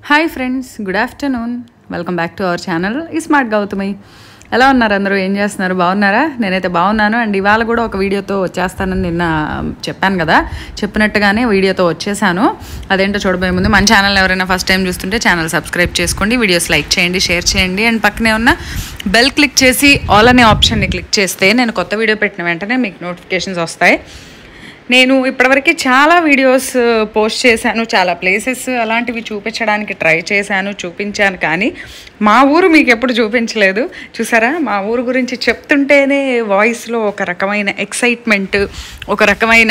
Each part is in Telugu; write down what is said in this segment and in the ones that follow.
hi friends good afternoon welcome back to our channel ఈ స్మార్ట్ గౌతమి ఎలా ఉన్నారు అందరూ ఏం చేస్తున్నారు బాగున్నారా నేనైతే బాగున్నాను అండ్ ఇవాళ కూడా ఒక వీడియోతో వచ్చేస్తానని నిన్న చెప్పాను కదా చెప్పినట్టుగానే వీడియోతో వచ్చేసాను అదేంటో చూడబోయే ముందు మన ఛానల్ ఎవరైనా ఫస్ట్ టైం చూస్తుంటే ఛానల్ సబ్స్క్రైబ్ చేసుకోండి వీడియోస్ లైక్ చేయండి షేర్ చేయండి అండ్ పక్కనే ఉన్న బెల్ క్లిక్ చేసి ఆల్ అనే ఆప్షన్ని క్లిక్ చేస్తే నేను కొత్త వీడియో పెట్టిన వెంటనే మీకు నోటిఫికేషన్స్ వస్తాయి నేను ఇప్పటివరకు చాలా వీడియోస్ పోస్ట్ చేశాను చాలా ప్లేసెస్ అలాంటివి చూపించడానికి ట్రై చేశాను చూపించాను కానీ మా ఊరు మీకు ఎప్పుడు చూపించలేదు చూసారా మా ఊరు గురించి చెప్తుంటేనే వాయిస్లో ఒక రకమైన ఎక్సైట్మెంట్ ఒక రకమైన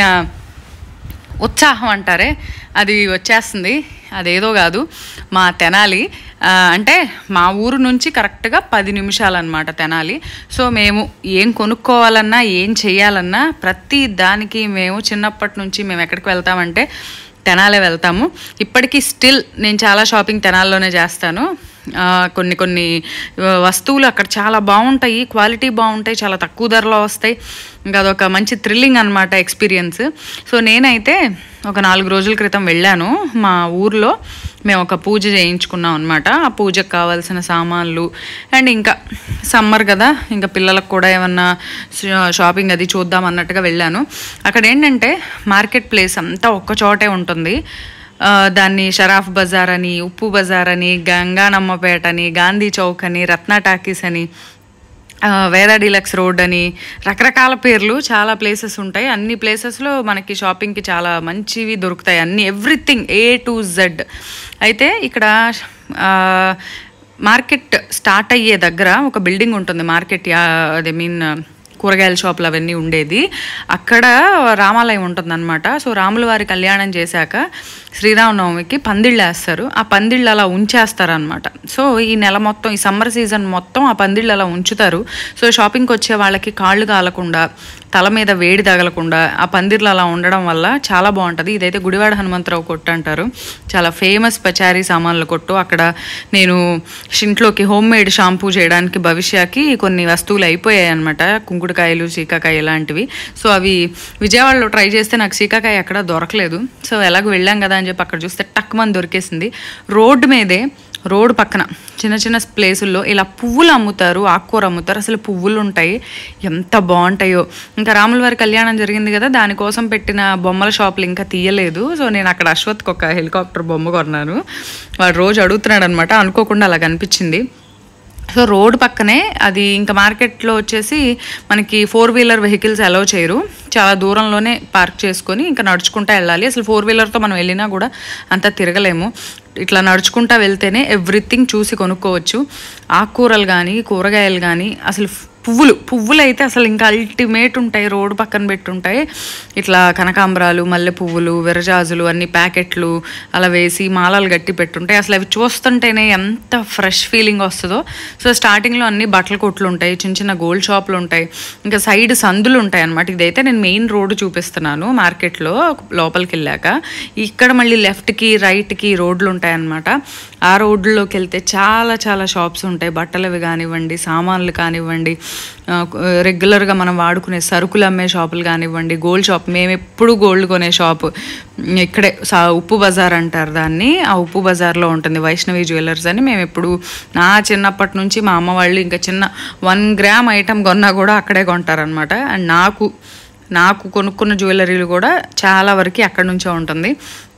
ఉత్సాహం అంటారే అది వచ్చేస్తుంది అదేదో కాదు మా తెనాలి ఆ, అంటే మా ఊరు నుంచి కరెక్ట్గా పది నిమిషాలు అనమాట తెనాలి సో మేము ఏం కొనుక్కోవాలన్నా ఏం చేయాలన్నా ప్రతి దానికి మేము చిన్నప్పటి నుంచి మేము ఎక్కడికి వెళ్తామంటే తెనాలే వెళ్తాము ఇప్పటికీ స్టిల్ నేను చాలా షాపింగ్ తెనాల్లోనే చేస్తాను ఆ, కొన్ని కొన్ని ఆ, వస్తువులు అక్కడ చాలా బాగుంటాయి క్వాలిటీ బాగుంటాయి చాలా తక్కువ ధరలో వస్తాయి ఇంకా అదొక మంచి థ్రిల్లింగ్ అనమాట ఎక్స్పీరియన్స్ సో నేనైతే ఒక నాలుగు రోజుల క్రితం వెళ్ళాను మా ఊర్లో మేము ఒక పూజ చేయించుకున్నాం అనమాట ఆ పూజకు కావాల్సిన సామాన్లు అండ్ ఇంకా సమ్మర్ కదా ఇంకా పిల్లలకు కూడా ఏమన్నా షా- షాపింగ్ అది చూద్దాం అన్నట్టుగా వెళ్ళాను అక్కడ ఏంటంటే మార్కెట్ ప్లేస్ అంతా ఒక్క చోటే ఉంటుంది ఆ, దాన్ని షరాఫ్ బజార్ అని ఉప్పు బజార్ అని గంగానమ్మపేట అని గాంధీ చౌక్ అని రత్న టాకీస్ అని ఆ, వేద డీలక్స్ రోడ్ అని రకరకాల పేర్లు చాలా ప్లేసెస్ ఉంటాయి అన్ని ప్లేసెస్లో మనకి షాపింగ్కి చాలా మంచివి దొరుకుతాయి అన్ని ఎవ్రీథింగ్ ఏ టు జెడ్ అయితే ఇక్కడ ఆ, మార్కెట్ స్టార్ట్ అయ్యే దగ్గర ఒక బిల్డింగ్ ఉంటుంది మార్కెట్ అదే మీన్ కూరగాయల షాపులు అవన్నీ ఉండేది అక్కడ రామాలయం ఉంటుందన్నమాట సో రాముల వారి కళ్యాణం చేశాక శ్రీరామనవమికి పందిళ్ళు వేస్తారు ఆ పందిళ్ళు అలా ఉంచేస్తారనమాట సో ఈ నెల మొత్తం ఈ సమ్మర్ సీజన్ మొత్తం ఆ పందిళ్ళు అలా ఉంచుతారు సో షాపింగ్కి వచ్చే వాళ్ళకి కాళ్ళు కాలకుండా తల మీద వేడి తగలకుండా ఆ పందిర్లు అలా ఉండడం వల్ల చాలా బాగుంటుంది ఇదైతే గుడివాడ హనుమంతరావు కొట్టు అంటారు చాలా ఫేమస్ పచారీ సామాన్ల కొట్టు అక్కడ నేను ఇంట్లోకి హోమ్ మేడ్ షాంపూ చేయడానికి భవిష్యకి కొన్ని వస్తువులు అయిపోయాయి అనమాట కుంకుడుకాయలు చీకాకాయ ఇలాంటివి సో అవి విజయవాడలో ట్రై చేస్తే నాకు చీకాకాయ ఎక్కడ దొరకలేదు సో ఎలాగో వెళ్ళాం కదా అని చెప్పి అక్కడ చూస్తే టక్ మంది దొరికేసింది రోడ్డు మీదే రోడ్డు పక్కన చిన్న చిన్న ప్లేసుల్లో ఇలా పువ్వులు అమ్ముతారు ఆకుకూర అమ్ముతారు అసలు పువ్వులు ఉంటాయి ఎంత బాగుంటాయో ఇంకా రాముల వారి కళ్యాణం జరిగింది కదా దానికోసం పెట్టిన బొమ్మల షాపులు ఇంకా తీయలేదు సో నేను అక్కడ అశ్వత్కి ఒక హెలికాప్టర్ బొమ్మ కొన్నాను వాడు రోజు అడుగుతున్నాడు అనమాట అనుకోకుండా అలా కనిపించింది సో రోడ్ పక్కనే అది ఇంకా మార్కెట్లో వచ్చేసి మనకి ఫోర్ వీలర్ వెహికల్స్ అలౌ చేయరు చాలా దూరంలోనే పార్క్ చేసుకొని ఇంకా నడుచుకుంటా వెళ్ళాలి అసలు ఫోర్ వీలర్తో మనం వెళ్ళినా కూడా అంతా తిరగలేము ఇట్లా నడుచుకుంటా వెళ్తేనే ఎవ్రీథింగ్ చూసి కొనుక్కోవచ్చు ఆకుకూరలు కానీ కూరగాయలు కానీ అసలు పువ్వులు పువ్వులు అయితే అసలు ఇంకా అల్టిమేట్ ఉంటాయి రోడ్డు పక్కన పెట్టుంటాయి ఇట్లా కనకాంబరాలు మల్లె పువ్వులు విరజాజులు అన్ని ప్యాకెట్లు అలా వేసి మాలలు గట్టి పెట్టుంటాయి అసలు అవి చూస్తుంటేనే ఎంత ఫ్రెష్ ఫీలింగ్ వస్తుందో సో స్టార్టింగ్లో అన్ని బట్టల కొట్లు ఉంటాయి చిన్న చిన్న గోల్డ్ షాపులు ఉంటాయి ఇంకా సైడ్ సందులు ఉంటాయి అనమాట ఇదైతే నేను మెయిన్ రోడ్డు చూపిస్తున్నాను మార్కెట్లో లోపలికి వెళ్ళాక ఇక్కడ మళ్ళీ లెఫ్ట్కి రైట్కి రోడ్లు ఉంటాయి అనమాట ఆ రోడ్లోకి వెళ్తే చాలా చాలా షాప్స్ ఉంటాయి బట్టలవి కానివ్వండి సామాన్లు కానివ్వండి ఆ, రెగ్యులర్గా మనం వాడుకునే సరుకులు అమ్మే షాపులు కానివ్వండి గోల్డ్ షాప్ మేము ఎప్పుడు గోల్డ్ కొనే షాప్ ఇక్కడే సా ఉప్పు బజార్ అంటారు దాన్ని ఆ ఉప్పు బజార్లో ఉంటుంది వైష్ణవి జ్యువెలర్స్ అని మేము ఎప్పుడు నా చిన్నప్పటి నుంచి మా అమ్మ వాళ్ళు ఇంకా చిన్న వన్ గ్రామ్ ఐటమ్ కొన్నా కూడా అక్కడే కొంటారనమాట అండ్ నాకు నాకు కొనుక్కున్న జ్యువెలరీలు కూడా చాలా వరకు అక్కడి నుంచే ఉంటుంది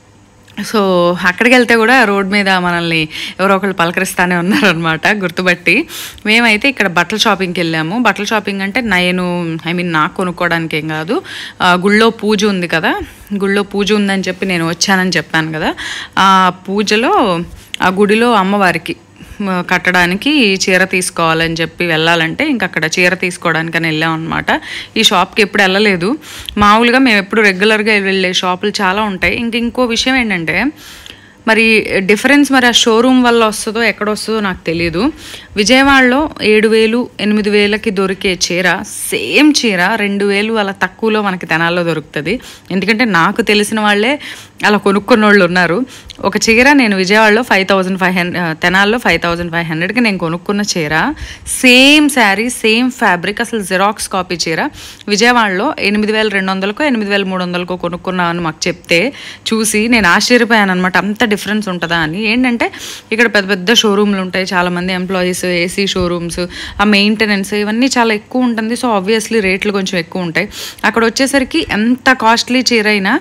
సో అక్కడికి వెళ్తే కూడా రోడ్ మీద మనల్ని ఎవరో ఒకళ్ళు పలకరిస్తానే ఉన్నారనమాట గుర్తుపట్టి మేమైతే ఇక్కడ బట్టల షాపింగ్కి వెళ్ళాము బట్టల షాపింగ్ అంటే నేను ఐ మీన్ నాకు కొనుక్కోవడానికి ఏం కాదు ఆ, గుళ్ళో పూజ ఉంది కదా గుళ్ళో పూజ ఉందని చెప్పి నేను వచ్చానని చెప్పాను కదా ఆ పూజలో ఆ గుడిలో అమ్మవారికి మ, కట్టడానికి చీర తీసుకోవాలని చెప్పి వెళ్ళాలంటే ఇంక అక్కడ చీర తీసుకోవడానికని వెళ్ళాం అనమాట ఈ షాప్కి ఎప్పుడు వెళ్ళలేదు మామూలుగా మేము ఎప్పుడు రెగ్యులర్గా వెళ్ళే షాపులు చాలా ఉంటాయి ఇంక ఇంకో విషయం ఏంటంటే మరి డిఫరెన్స్ మరి ఆ షోరూమ్ వల్ల వస్తుందో ఎక్కడ వస్తుందో నాకు తెలియదు విజయవాడలో ఏడు వేలు ఎనిమిది వేలకి దొరికే చీర సేమ్ చీర రెండు వేలు అలా తక్కువలో మనకి తెనాల్లో దొరుకుతుంది ఎందుకంటే నాకు తెలిసిన వాళ్ళే అలా కొనుక్కున్న వాళ్ళు ఉన్నారు ఒక చీర నేను విజయవాడలో ఫైవ్ థౌజండ్ ఫైవ్ హండ్రెడ్ తెనాల్లో ఫైవ్ థౌజండ్ ఫైవ్ హండ్రెడ్కి నేను కొనుక్కున్న చీర సేమ్ శారీ సేమ్ ఫ్యాబ్రిక్ అసలు జిరాక్స్ కాపీ చీర విజయవాడలో ఎనిమిది వేల రెండు వందలకో ఎనిమిది వేల మూడు వందలకో కొనుక్కున్నాను మాకు చెప్తే చూసి నేను ఆశ్చర్యపోయాను అనమాట అంత డిఫరెన్స్ ఉంటుందా అని ఏంటంటే ఇక్కడ పెద్ద పెద్ద షోరూమ్లు ఉంటాయి చాలామంది ఎంప్లాయీస్ ఏసీ షోరూమ్స్ ఆ మెయింటెనెన్స్ ఇవన్నీ చాలా ఎక్కువ ఉంటుంది సో ఆబ్వియస్లీ రేట్లు కొంచెం ఎక్కువ ఉంటాయి అక్కడ వచ్చేసరికి ఎంత కాస్ట్లీ చీర అయినా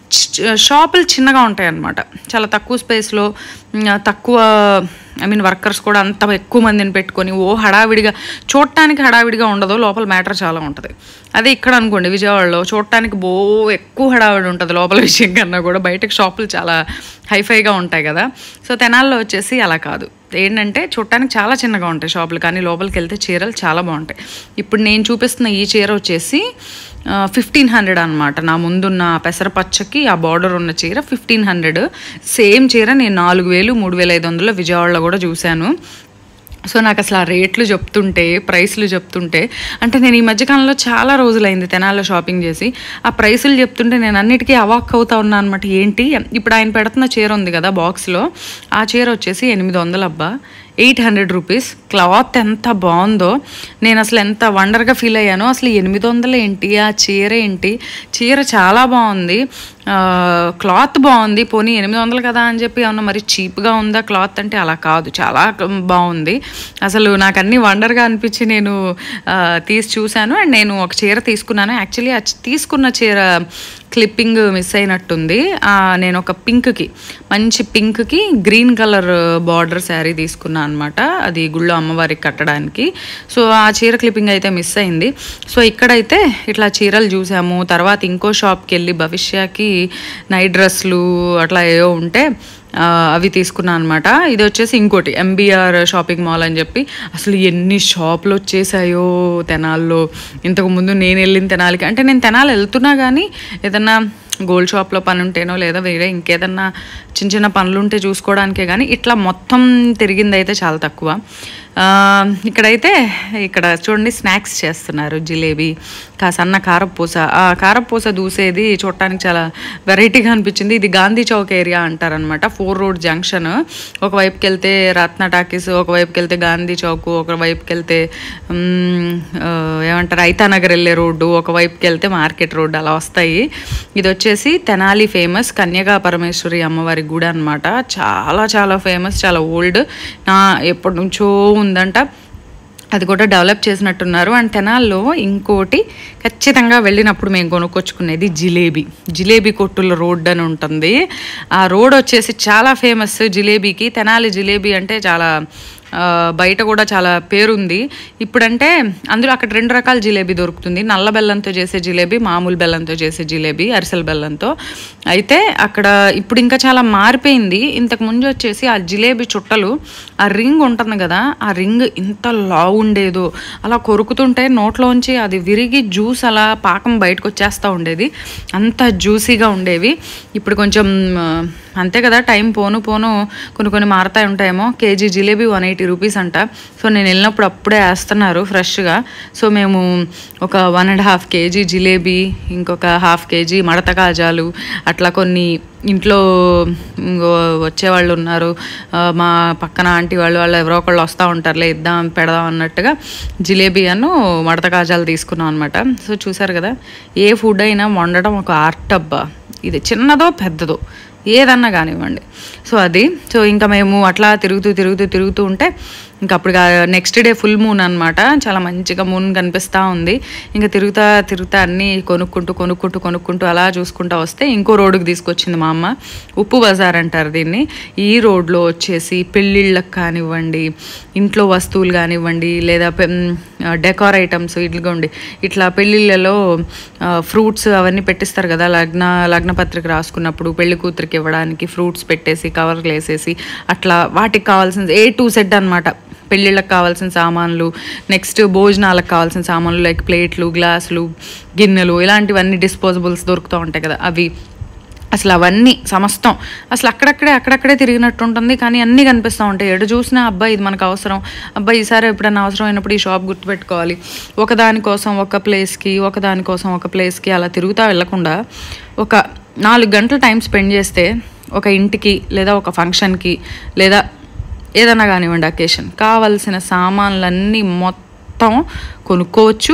చ- షాపులు చిన్నగా ఉంటాయి అన్నమాట చాలా తక్కువ స్పేస్లో తక్కువ ఐ మీన్ వర్కర్స్ కూడా అంత ఎక్కువ మందిని పెట్టుకొని ఓ హడావిడిగా చూడటానికి హడావిడిగా ఉండదు లోపల మ్యాటర్ చాలా ఉంటుంది అదే ఇక్కడ అనుకోండి విజయవాడలో చూడటానికి బో ఎక్కువ హడావిడి ఉంటుంది లోపల విషయం కన్నా కూడా బయటకు షాపులు చాలా హైఫైగా ఉంటాయి కదా సో తెనాల్లో వచ్చేసి అలా కాదు ఏంటంటే చూడటానికి చాలా చిన్నగా ఉంటాయి షాపులు కానీ లోపలికి వెళ్తే చీరలు చాలా బాగుంటాయి ఇప్పుడు నేను చూపిస్తున్న ఈ చీర వచ్చేసి ఫిఫ్టీన్ హండ్రెడ్ అనమాట నా ముందున్న పెసరపచ్చకి ఆ బార్డర్ ఉన్న చీర ఫిఫ్టీన్ హండ్రెడ్ సేమ్ చీర నేను నాలుగు వేలు మూడు వేల ఐదు వందలు విజయవాడలో కూడా చూశాను సో నాకు అసలు ఆ రేట్లు చెప్తుంటే ప్రైస్లు చెప్తుంటే అంటే నేను ఈ మధ్యకాలంలో చాలా రోజులైంది తెనాల్లో షాపింగ్ చేసి ఆ ప్రైసులు చెప్తుంటే నేను అన్నిటికీ అవాక్ అవుతా ఉన్నాను అనమాట ఏంటి ఇప్పుడు ఆయన పెడుతున్న చీర ఉంది కదా బాక్స్లో ఆ చీర వచ్చేసి ఎనిమిది వందలు అబ్బా ఎయిట్ హండ్రెడ్ రూపీస్ క్లాత్ ఎంత బాగుందో నేను అసలు ఎంత వండర్గా ఫీల్ అయ్యానో అసలు ఎనిమిది వందలు ఏంటి ఆ చీర ఏంటి చీర చాలా బాగుంది ఆ, క్లాత్ బాగుంది పోనీ ఎనిమిది వందలు కదా అని చెప్పి ఏమన్నా మరి చీప్గా ఉందా క్లాత్ అంటే అలా కాదు చాలా బాగుంది అసలు నాకు అన్ని వండర్గా అనిపించి నేను ఆ, తీసి చూశాను అండ్ నేను ఒక చీర తీసుకున్నాను యాక్చువల్లీ ఆ చ- తీసుకున్న చీర క్లిప్పింగ్ మిస్ అయినట్టుంది ఆ, నేను ఒక పింక్కి మంచి పింక్కి గ్రీన్ కలర్ బార్డర్ శారీ తీసుకున్నాను అనమాట అది గుళ్ళో అమ్మవారికి కట్టడానికి సో ఆ చీర క్లిప్పింగ్ అయితే మిస్ అయింది సో ఇక్కడైతే ఇట్లా చీరలు చూసాము తర్వాత ఇంకో షాప్కి వెళ్ళి భవిష్యకి నైట్ డ్రెస్లు అట్లా ఏవో ఉంటే ఆ, అవి తీసుకున్నాను అనమాట ఇది వచ్చేసి ఇంకోటి ఎంబీఆర్ షాపింగ్ మాల్ అని చెప్పి అసలు ఎన్ని షాపులు వచ్చేసాయో తెనాల్లో ఇంతకు ముందు నేను వెళ్ళిన తెనాలికి అంటే నేను తెనాలి వెళ్తున్నా కానీ ఏదన్నా గోల్డ్ షాప్లో పని ఉంటేనో లేదా వేరే ఇంకేదన్నా చిన్న చిన్న పనులు ఉంటే చూసుకోవడానికే కానీ ఇట్లా మొత్తం తిరిగింది అయితే చాలా తక్కువ ఆ, ఇక్కడైతే ఇక్కడ చూడండి స్నాక్స్ చేస్తున్నారు జిలేబీ కా సన్న కారపూస ఆ కారపూస దూసేది చూడటానికి చాలా వెరైటీగా అనిపించింది ఇది గాంధీ చౌక్ ఏరియా అంటారనమాట ఫోర్ రోడ్ జంక్షన్ ఒకవైపుకి వెళ్తే రత్న టాకీస్ ఒకవైపుకి వెళ్తే గాంధీ చౌక్ ఒకవైపుకి వెళ్తే మ్, ఆ, ఏమంటారు ఐతానగర్ వెళ్ళే రోడ్డు ఒకవైపుకి వెళ్తే మార్కెట్ రోడ్డు అలా వస్తాయి ఇది వచ్చేసి తెనాలి ఫేమస్ కన్యగా పరమేశ్వరి అమ్మవారి గుడి అనమాట చాలా చాలా ఫేమస్ చాలా ఓల్డ్ నా ఎప్పటి నుంచో ఉందంట అది కూడా డెవలప్ చేసినట్టున్నారు అండ్ తెనాల్లో ఇంకోటి ఖచ్చితంగా వెళ్ళినప్పుడు మేము కొనుక్కొచ్చుకునేది జిలేబీ జిలేబీ కొట్టుల రోడ్ అని ఉంటుంది ఆ రోడ్ వచ్చేసి చాలా ఫేమస్ జిలేబీకి తెనాలి జిలేబీ అంటే చాలా ఆ, బయట కూడా చాలా పేరుంది ఇప్పుడంటే అందులో అక్కడ రెండు రకాల జిలేబీ దొరుకుతుంది నల్ల బెల్లంతో చేసే జిలేబీ మామూలు బెల్లంతో చేసే జిలేబీ అరిసెల బెల్లంతో అయితే అక్కడ ఇప్పుడు ఇంకా చాలా మారిపోయింది ఇంతకు ముందు వచ్చేసి ఆ జిలేబీ చుట్టలు ఆ రింగ్ ఉంటుంది కదా ఆ రింగ్ ఇంత లావు ఉండేదో అలా కొరుకుతుంటే నోట్లోంచి అది విరిగి జ్యూస్ అలా పాకం బయటకు వచ్చేస్తూ ఉండేది అంత జ్యూసీగా ఉండేవి ఇప్పుడు కొంచెం ఆ, అంతే కదా టైం పోను పోను కొన్ని కొన్ని మారుతాయి ఉంటాయేమో KG jalebi one eighty rupees అంట సో నేను వెళ్ళినప్పుడు అప్పుడే వేస్తున్నారు ఫ్రెష్గా సో మేము ఒక one and half KG jalebi ఇంకొక హాఫ్ కేజీ మడత కాజాలు అట్లా కొన్ని ఇంట్లో ఇంగో వచ్చేవాళ్ళు ఉన్నారు ఆ, మా పక్కన ఆంటీ వాళ్ళు వాళ్ళు ఎవరో ఒకళ్ళు వస్తూ ఉంటారులే ఇద్దాం పెడదాం అన్నట్టుగా జిలేబీ అను మడత కాజాలు తీసుకున్నాం అనమాట సో చూసారు కదా ఏ ఫుడ్ అయినా వండడం ఒక ఆర్ట్ అబ్బా ఇది చిన్నదో పెద్దదో ఏదన్నా కానివ్వండి సో అది సో ఇంకా మేము అట్లా తిరుగుతూ తిరుగుతూ తిరుగుతూ ఉంటే ఇంకా అప్పుడు నెక్స్ట్ డే ఫుల్ మూన్ అనమాట చాలా మంచిగా మూన్ కనిపిస్తూ ఉంది ఇంకా తిరుగుతా తిరుగుతా అన్నీ కొనుక్కుంటూ కొనుక్కుంటూ కొనుక్కుంటూ అలా చూసుకుంటూ వస్తే ఇంకో రోడ్డుకి తీసుకొచ్చింది మా అమ్మ ఉప్పు బజార్ అంటారు దీన్ని ఈ రోడ్లో వచ్చేసి పెళ్ళిళ్ళకి కానివ్వండి ఇంట్లో వస్తువులు కానివ్వండి లేదా డెకార్ ఐటమ్స్ ఇట్లుగోండి ఇట్లా పెళ్ళిళ్ళలో ఫ్రూట్స్ అవన్నీ పెట్టిస్తారు కదా లగ్న లగ్న పత్రిక రాసుకున్నప్పుడు పెళ్లి కూతురికి ఇవ్వడానికి ఫ్రూట్స్ పెట్టేసి కవర్లు వేసేసి అట్లా వాటికి కావాల్సిన ఏ టు సెట్ అనమాట పెళ్ళిళ్ళకి కావాల్సిన సామాన్లు నెక్స్ట్ భోజనాలకు కావాల్సిన సామాన్లు లైక్ ప్లేట్లు గ్లాసులు గిన్నెలు ఇలాంటివన్నీ డిస్పోజబుల్స్ దొరుకుతూ ఉంటాయి కదా అవి అసలు అవన్నీ సమస్తం అసలు అక్కడక్కడే అక్కడక్కడే తిరిగినట్టు ఉంటుంది కానీ అన్నీ కనిపిస్తూ ఉంటాయి ఎటు చూసినా అబ్బాయి ఇది మనకు అవసరం అబ్బాయి ఈసారి ఎప్పుడైనా అవసరం అయినప్పుడు ఈ షాప్ గుర్తుపెట్టుకోవాలి ఒకదాని కోసం ఒక ప్లేస్కి ఒకదాని కోసం ఒక ప్లేస్కి అలా తిరుగుతూ వెళ్ళకుండా ఒక నాలుగు గంటలు టైం స్పెండ్ చేస్తే ఒక ఇంటికి లేదా ఒక ఫంక్షన్కి లేదా ఏదైనా కానివ్వండి అకేషన్ కావాల్సిన సామాన్లన్నీ మొత్తం కొనుక్కోవచ్చు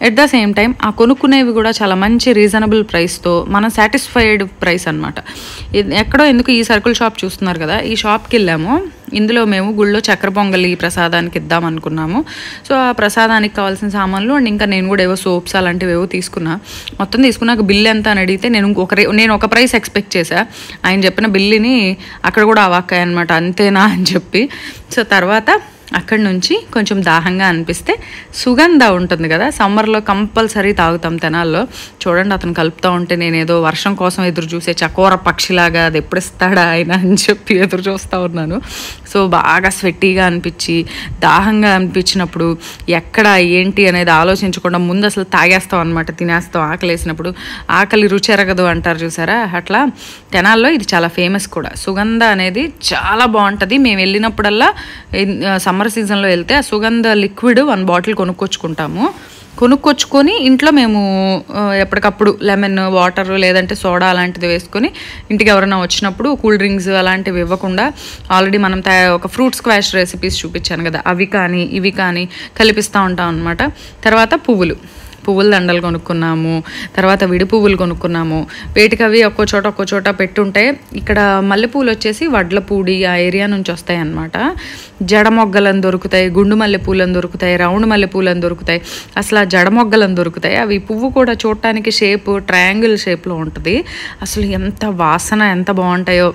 ఎట్ ద సేమ్ టైం ఆ కొనుక్కునేవి కూడా చాలా మంచి రీజనబుల్ ప్రైస్తో మనం సాటిస్ఫైడ్ ప్రైస్ అనమాట ఎక్కడో ఎందుకు ఈ సర్కిల్ షాప్ చూస్తున్నారు కదా ఈ షాప్కి వెళ్ళాము ఇందులో మేము గుళ్ళో చక్కెర పొంగలి ప్రసాదానికి ఇద్దాం అనుకున్నాము సో ఆ ప్రసాదానికి కావాల్సిన సామాన్లు అండ్ ఇంకా నేను కూడా ఏవో సోప్స్ అలాంటివి ఏవో తీసుకున్నా మొత్తం తీసుకున్నాక బిల్ ఎంత అని అడిగితే నేను ఒక రే- నేను ఒక ప్రైస్ ఎక్స్పెక్ట్ చేశా ఆయన చెప్పిన బిల్లుని అక్కడ కూడా అవాక్కాయ అనమాట అంతేనా అని చెప్పి సో తర్వాత అక్కడి నుంచి కొంచెం దాహంగా అనిపిస్తే సుగంధ ఉంటుంది కదా సమ్మర్లో కంపల్సరీ తాగుతాం తెనాల్లో చూడండి అతను కలుపుతూ ఉంటే నేను ఏదో వర్షం కోసం ఎదురు చూసే చకోర పక్షిలాగా అది ఎప్పుడు ఇస్తాడా ఆయన అని చెప్పి ఎదురు చూస్తూ ఉన్నాను సో బాగా స్వెట్టీగా అనిపించి దాహంగా అనిపించినప్పుడు ఎక్కడ ఏంటి అనేది ఆలోచించకుండా ముందు అసలు తాగేస్తాం అనమాట తినేస్తాం ఆకలి వేసినప్పుడు ఆకలి రుచి ఎరగదు అంటారు చూసారా అట్లా తెనాల్లో ఇది చాలా ఫేమస్ కూడా సుగంధ అనేది చాలా బాగుంటుంది మేము వెళ్ళినప్పుడల్లా సమ్మర్ సీజన్లో వెళ్తే ఆ సుగంధ లిక్విడ్ వన్ బాటిల్ కొనుక్కొచ్చుకుంటాము కొనుక్కొచ్చుకొని ఇంట్లో మేము ఆ, ఎప్పటికప్పుడు లెమన్ వాటర్ లేదంటే సోడా అలాంటిది వేసుకొని ఇంటికి ఎవరైనా వచ్చినప్పుడు కూల్ డ్రింక్స్ అలాంటివి ఇవ్వకుండా ఆల్రెడీ మనం తయా- ఒక ఫ్రూట్ స్క్వాష్ రెసిపీస్ చూపించాను కదా అవి కానీ ఇవి కానీ కలిపిస్తూ ఉంటాం అనమాట తర్వాత పువ్వులు పువ్వుల దండలు కొనుక్కున్నాము తర్వాత విడి పువ్వులు కొనుక్కున్నాము వేటికి అవి ఒక్కో చోట ఒక్కో చోట పెట్టుంటే ఇక్కడ మల్లెపూలు వచ్చేసి వడ్లపూడి ఆ ఏరియా నుంచి వస్తాయి అన్నమాట జడ మొగ్గలను దొరుకుతాయి గుండు మల్లెపూలను దొరుకుతాయి రౌండ్ మల్లెపూలను దొరుకుతాయి అసలు ఆ జడ మొగ్గలను దొరుకుతాయి అవి పువ్వు కూడా చూడటానికి షేప్ ట్రయాంగిల్ షేప్లో ఉంటుంది అసలు ఎంత వాసన ఎంత బాగుంటాయో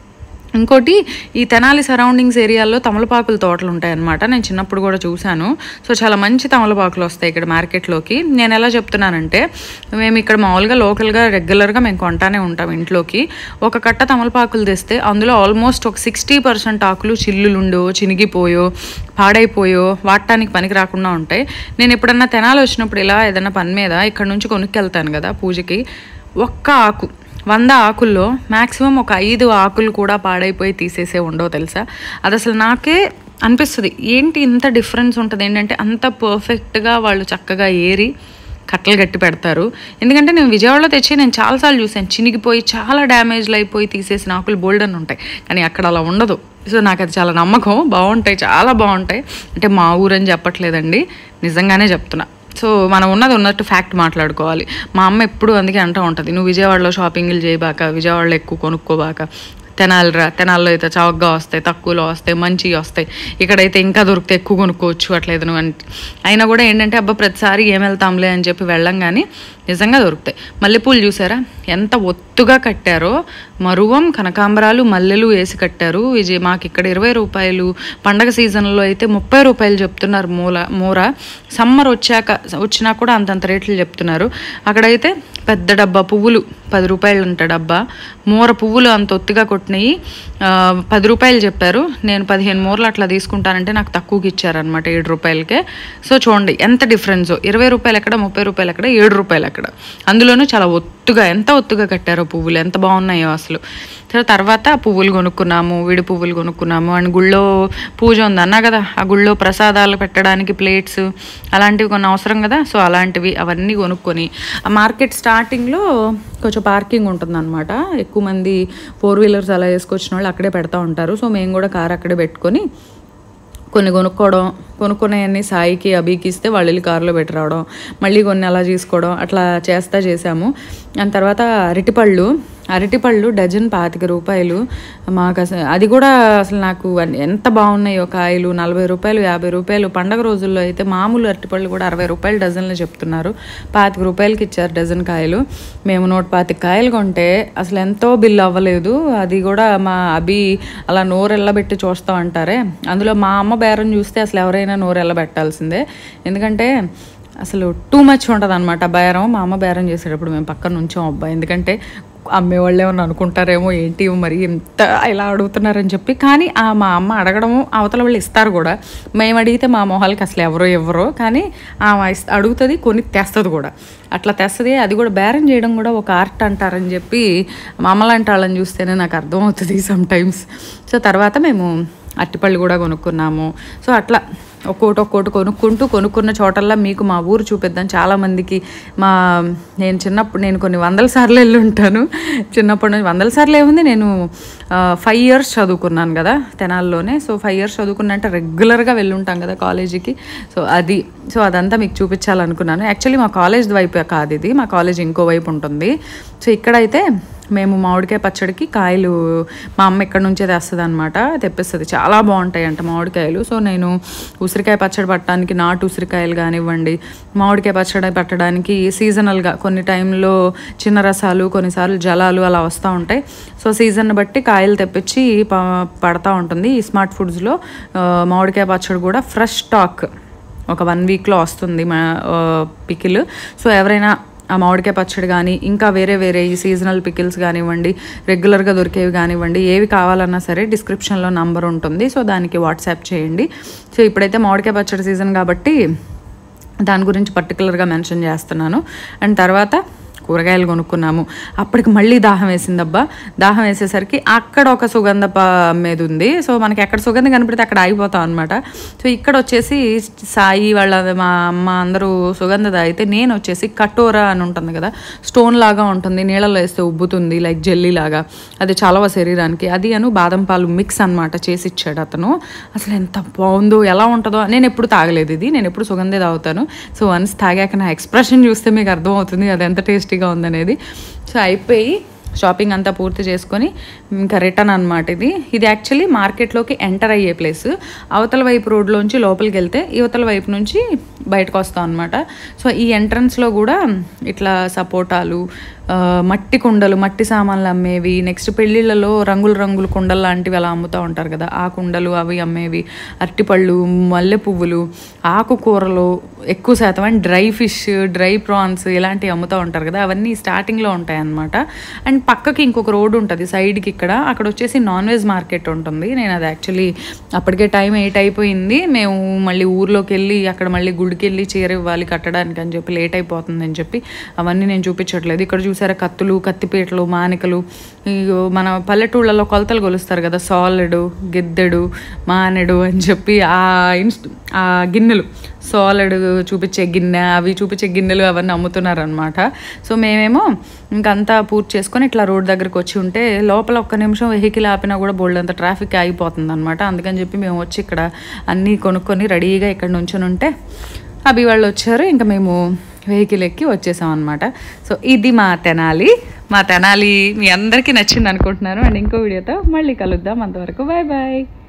ఇంకోటి ఈ తెనాలి సరౌండింగ్స్ ఏరియాలో తమలపాకుల తోటలు ఉంటాయన్నమాట నేను చిన్నప్పుడు కూడా చూశాను సో చాలా మంచి తమలపాకులు వస్తాయి ఇక్కడ మార్కెట్లోకి నేను ఎలా చెప్తున్నానంటే మేము ఇక్కడ మామూలుగా లోకల్గా రెగ్యులర్గా మేము కొంటానే ఉంటాం ఇంట్లోకి ఒక కట్ట తమలపాకులు తెస్తే అందులో ఆల్మోస్ట్ ఒక సిక్స్టీ పర్సెంట్ ఆకులు చిల్లులుండో చినిగిపోయో పాడైపోయో వాడటానికి పనికి రాకుండా ఉంటాయి నేను ఎప్పుడన్నా తెనాలి వచ్చినప్పుడు ఇలా ఏదైనా పని మీద ఇక్కడ నుంచి కొనుక్కెళ్తాను కదా పూజకి ఒక్క ఆకు వంద ఆకుల్లో మ్యాక్సిమం ఒక ఐదు ఆకులు కూడా పాడైపోయి తీసేసే ఉండవు తెలుసా అది అసలు నాకే అనిపిస్తుంది ఏంటి ఇంత డిఫరెన్స్ ఉంటుంది ఏంటంటే అంత పర్ఫెక్ట్గా వాళ్ళు చక్కగా ఏరి కట్టలు కట్టి పెడతారు ఎందుకంటే నేను విజయవాడలో తెచ్చి నేను చాలాసార్లు చూసాను చినిగిపోయి చాలా డ్యామేజ్లు అయిపోయి తీసేసిన ఆకులు బోల్డ్ అని ఉంటాయి కానీ అక్కడ అలా ఉండదు సో నాకు అది చాలా నమ్మకం బాగుంటాయి చాలా బాగుంటాయి అంటే మా ఊరని చెప్పట్లేదండి నిజంగానే చెప్తున్నా సో మనం ఉన్నది ఉన్నట్టు ఫ్యాక్ట్ మాట్లాడుకోవాలి మా అమ్మ ఎప్పుడు అందుకే అంటూ ఉంటుంది నువ్వు విజయవాడలో షాపింగ్లు చేయబాక విజయవాడలో ఎక్కువ కొనుక్కోబాక తెనాలి రా తెనాల్లో అయితే చౌకగా వస్తాయి తక్కువలో వస్తాయి మంచిగా వస్తాయి ఇక్కడైతే ఇంకా దొరికితే ఎక్కువ కొనుక్కోవచ్చు అట్లేదు నువ్వు అంటే అయినా కూడా ఏంటంటే అబ్బా ప్రతిసారి ఏం వెళ్తాంలే అని చెప్పి వెళ్ళం కానీ నిజంగా దొరుకుతాయి మల్లెపూలు చూసారా ఎంత ఒత్తుగా కట్టారో మరువం కనకాంబరాలు మల్లెలు వేసి కట్టారు విజయ్ మాకు ఇక్కడ ఇరవై రూపాయలు పండగ సీజన్లో అయితే ముప్పై రూపాయలు చెప్తున్నారు మూల మూర సమ్మర్ వచ్చాక వచ్చినా కూడా అంతంత రేట్లు చెప్తున్నారు అక్కడైతే పెద్ద డబ్బా పువ్వులు పది రూపాయలు అంట డబ్బా మూర పువ్వులు అంత ఒత్తిగా కొట్టినాయి ఆ, పది రూపాయలు చెప్పారు నేను పదిహేను మూరలు అట్లా తీసుకుంటానంటే నాకు తక్కువకి ఇచ్చారనమాట ఏడు రూపాయలకే సో చూడండి ఎంత డిఫరెన్స్ ఇరవై రూపాయలు ఎక్కడ ముప్పై రూపాయలు ఎక్కడ ఏడు రూపాయలు ఎక్కడ అందులోనూ చాలా ఒత్తుగా ఎంత ఒత్తుగా కట్టారో పువ్వులు ఎంత బాగున్నాయో అసలు సో తర్వాత పువ్వులు కొనుక్కున్నాము విడి పువ్వులు కొనుక్కున్నాము అండ్ గుళ్ళో పూజ ఉంది అన్నా కదా ఆ గుళ్ళో ప్రసాదాలు పెట్టడానికి ప్లేట్స్ అలాంటివి కొన్ని అవసరం కదా సో అలాంటివి అవన్నీ కొనుక్కొని ఆ మార్కెట్ స్టార్టింగ్లో కొంచెం పార్కింగ్ ఉంటుందన్నమాట ఎక్కువ మంది ఫోర్ వీలర్స్ అలా వేసుకొచ్చిన వాళ్ళు అక్కడే పెడతా ఉంటారు సో మేము కూడా కార్ అక్కడే పెట్టుకొని కొన్ని కొనుక్కోవడం కొనుక్కునేవన్నీ సాయికి అభికి ఇస్తే వాళ్ళు వెళ్ళి కారులో పెట్టి రావడం మళ్ళీ కొన్ని అలా తీసుకోవడం అట్లా చేస్తా చేసాము దాని తర్వాత అరటిపళ్ళు అరటిపళ్ళు డజన్ పాతిక రూపాయలు మాకు అసలు అది కూడా అసలు నాకు అన్- ఎంత బాగున్నాయో కాయలు నలభై రూపాయలు యాభై రూపాయలు పండగ రోజుల్లో అయితే మామూలు అరటిపళ్ళు కూడా అరవై రూపాయలు డజన్లు చెప్తున్నారు పాతిక రూపాయలకి ఇచ్చారు డజన్ కాయలు మేము నూట పాతిక కాయలు కొంటే అసలు ఎంతో బిల్ అవ్వలేదు అది కూడా మా అభి అలా నోరు ఎల్లబెట్టి చూస్తూ అంటారే అందులో మా అమ్మ బేరం చూస్తే అసలు ఎవరైనా నోరు ఎల్లబెట్టాల్సిందే ఎందుకంటే అసలు టూ మచ్ ఉంటుంది అనమాట బేరం మా అమ్మ బేరం చేసేటప్పుడు మేము పక్కన నుంచాం అబ్బాయి ఎందుకంటే అమ్మేవాళ్ళు ఏమన్నా అనుకుంటారేమో ఏంటి మరి ఇంత ఇలా అడుగుతున్నారని చెప్పి కానీ ఆ మా అమ్మ అడగడము అవతల వాళ్ళు ఇస్తారు కూడా మేము అడిగితే మా మొహాలకి అసలు ఎవరో ఎవరో కానీ ఆమె ఇస్- అడుగుతుంది కొని తెస్తుంది కూడా అట్లా తెస్తుంది అది కూడా బేరం చేయడం కూడా ఒక ఆర్ట్ అంటారని చెప్పి మా అమ్మ లాంటి వాళ్ళని చూస్తేనే నాకు అర్థమవుతుంది సమ్ టైమ్స్ సో తర్వాత మేము అట్టిపళ్ళు కూడా కొనుక్కున్నాము సో అట్లా ఒక్కోటి ఒక్కోటి కొనుక్కుంటూ కొనుక్కున్న చోటల్లా మీకు మా ఊరు చూపిద్దాం చాలామందికి మా నేను చిన్నప్పుడు నేను కొన్ని వందల సార్లు వెళ్ళి ఉంటాను చిన్నప్పటి నుంచి వందల సార్లు ఏముంది నేను ఫైవ్ ఇయర్స్ చదువుకున్నాను కదా తెనాల్లోనే సో ఫైవ్ ఇయర్స్ చదువుకున్నంటే రెగ్యులర్గా వెళ్ళి ఉంటాం కదా కాలేజీకి సో అది సో అదంతా మీకు చూపించాలనుకున్నాను యాక్చువల్లీ మా కాలేజ్ వైపు కాదు ఇది మా కాలేజ్ ఇంకో వైపు ఉంటుంది సో ఇక్కడైతే మేము మామిడికాయ పచ్చడికి కాయలు మా అమ్మ ఇక్కడ నుంచే తెస్తుంది అనమాట తెప్పిస్తుంది చాలా బాగుంటాయి అంట మామిడికాయలు సో నేను ఉసిరికాయ పచ్చడి పట్టడానికి నాటు ఉసిరికాయలు కానివ్వండి మామిడికాయ పచ్చడి పట్టడానికి సీజనల్గా కొన్ని టైంలో చిన్న రసాలు కొన్నిసార్లు జలాలు అలా వస్తూ ఉంటాయి సో సీజన్ బట్టి కాయలు తెప్పించి ప పడతా ఉంటుంది ఈ స్మార్ట్ ఫుడ్స్లో ఆ, మామిడికాయ పచ్చడి కూడా ఫ్రెష్ స్టాక్ ఒక వన్ వీక్లో వస్తుంది మా పికిల్ సో ఎవరైనా ఆ మామిడికాయ పచ్చడి కానీ ఇంకా వేరే వేరే ఈ సీజనల్ పికిల్స్ కానివ్వండి రెగ్యులర్గా దొరికేవి కానివ్వండి ఏవి కావాలన్నా సరే డిస్క్రిప్షన్లో నంబర్ ఉంటుంది సో దానికి వాట్సాప్ చేయండి సో ఇప్పుడైతే మామిడికాయ పచ్చడి సీజన్ కాబట్టి దాని గురించి పర్టికులర్గా మెన్షన్ చేస్తున్నాను అండ్ తర్వాత కూరగాయలు కొనుక్కున్నాము అప్పటికి మళ్ళీ దాహం వేసిందబ్బా దాహం వేసేసరికి అక్కడ ఒక సుగంధ ప అమ్మేది ఉంది సో మనకి ఎక్కడ సుగంధం కనపడితే అక్కడ ఆగిపోతాం అనమాట సో ఇక్కడ వచ్చేసి సాయి వాళ్ళ మా అమ్మ అందరూ సుగంధ తాగితే నేను వచ్చేసి కటోరా అని ఉంటుంది కదా స్టోన్ లాగా ఉంటుంది నీళ్ళలో వేస్తే ఉబ్బుతుంది లైక్ జెల్లీ లాగా అది చలవ శరీరానికి అది అను బాదం పాలు మిక్స్ అనమాట చేసి ఇచ్చాడు అతను అసలు ఎంత బాగుందో ఎలా ఉంటుందో నేను ఎప్పుడు తాగలేదు ఇది నేను ఎప్పుడు సుగంధే తాగుతాను సో వన్స్ తాగాక నా ఎక్స్ప్రెషన్ చూస్తే మీకు అర్థమవుతుంది అది ఎంత టేస్టీగా ఉందనేది సో అయిపోయి షాపింగ్ అంతా పూర్తి చేసుకొని ఇంకా రిటర్న్ అనమాట ఇది ఇది యాక్చువల్లీ మార్కెట్లోకి ఎంటర్ అయ్యే ప్లేస్ అవతల వైపు రోడ్లోంచి లోపలికి వెళ్తే యువతల వైపు నుంచి బయటకు వస్తాం అనమాట సో ఈ ఎంట్రన్స్లో కూడా ఇట్లా సపోటాలు ఆ, మట్టి కుండలు మట్టి సామాన్లు అమ్మేవి నెక్స్ట్ పెళ్ళిళ్ళలో రంగుల రంగుల కుండలు లాంటివి అలా అమ్ముతూ ఉంటారు కదా ఆ కుండలు అవి అమ్మేవి అరటిపళ్ళు మల్లె పువ్వులు ఆకుకూరలు ఎక్కువ శాతం and dry fish dry prawns ఇలాంటివి అమ్ముతూ ఉంటారు కదా అవన్నీ స్టార్టింగ్లో ఉంటాయి అన్నమాట అండ్ పక్కకి ఇంకొక రోడ్ ఉంటుంది సైడ్కి ఇక్కడ అక్కడ వచ్చేసి నాన్ వెజ్ మార్కెట్ ఉంటుంది నేను అది యాక్చువల్లీ అప్పటికే టైం ఎయిట్ అయిపోయింది మేము మళ్ళీ ఊర్లోకి వెళ్ళి అక్కడ మళ్ళీ గుడికి వెళ్ళి చీర ఇవ్వాలి కట్టడానికి అని చెప్పి లేట్ అయిపోతుందని చెప్పి అవన్నీ నేను చూపించట్లేదు ఇక్కడ చూసారా కత్తులు కత్తిపీటలు మానికలు ఇగో మన పల్లెటూళ్ళలో కొలతలు కొలుస్తారు కదా సాలెడు గిద్దెడు మానెడు అని చెప్పి ఆ ఇన్స్ట్ ఆ గిన్నెలు సాలెడ్ చూపించే గిన్నె అవి చూపించే గిన్నెలు అవన్నీ అమ్ముతున్నారు అనమాట సో మేమేమో ఇంకంతా పూర్తి చేసుకొని ఇట్లా రోడ్ దగ్గరికి వచ్చి ఉంటే లోపల ఒక్క నిమిషం వెహికల్ ఆపినా కూడా బోల్డ్ అంత ట్రాఫిక్ ఆగిపోతుంది అనమాట అందుకని చెప్పి మేము వచ్చి ఇక్కడ అన్నీ కొనుక్కొని రెడీగా ఇక్కడ నుంచుని ఉంటే అభి వాళ్ళు వచ్చారు ఇంకా మేము వెహికల్ ఎక్కి వచ్చేసాం అనమాట సో ఇది మా తెనాలి మా తెనాలి మీ అందరికీ నచ్చింది అనుకుంటున్నాను అండ్ ఇంకో వీడియోతో మళ్ళీ కలుద్దాం అంతవరకు బాయ్ బాయ్